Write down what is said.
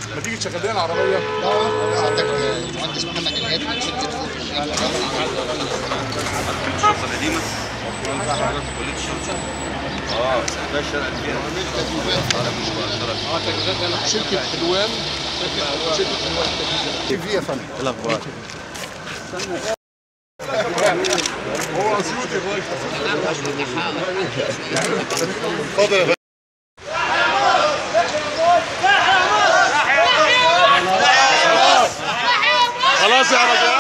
ما تيجي تشغل لنا العربيه عندك المهندس محمد الهادي من شركه فوق الشرطه القديمه كليه الشرطه اه ده الشارع اللي فيها شركه حلوان شركه حلوان في يا فندم الاخبار هو اسيوطي الراجل خلاص يا رجال